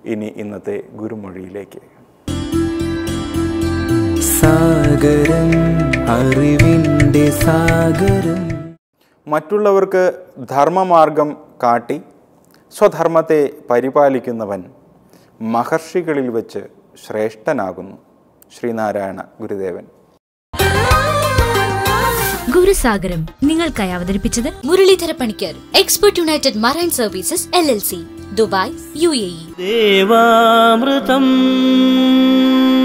ഇനി ഇന്നത്തെ ഗുരുമൊഴിയിലേക്ക് സാഗരം അറിവിൻ്റെ സാഗരം മറ്റുള്ളവർക്ക് ധർമ്മമാർഗം കാട്ടി സ്വധർമ്മത്തെ പരിപാലിക്കുന്നവൻ മഹർഷികളിൽ വെച്ച് ശ്രേഷ്ഠനാകുന്നു ശ്രീനാരായണ ഗുരുദേവൻ ഗുരുസാഗരം നിങ്ങൾക്കായി അവതരിപ്പിച്ചത് Muralidhara Panicker expert United Marine Services L L C Dubai U A E ദേവാമൃതം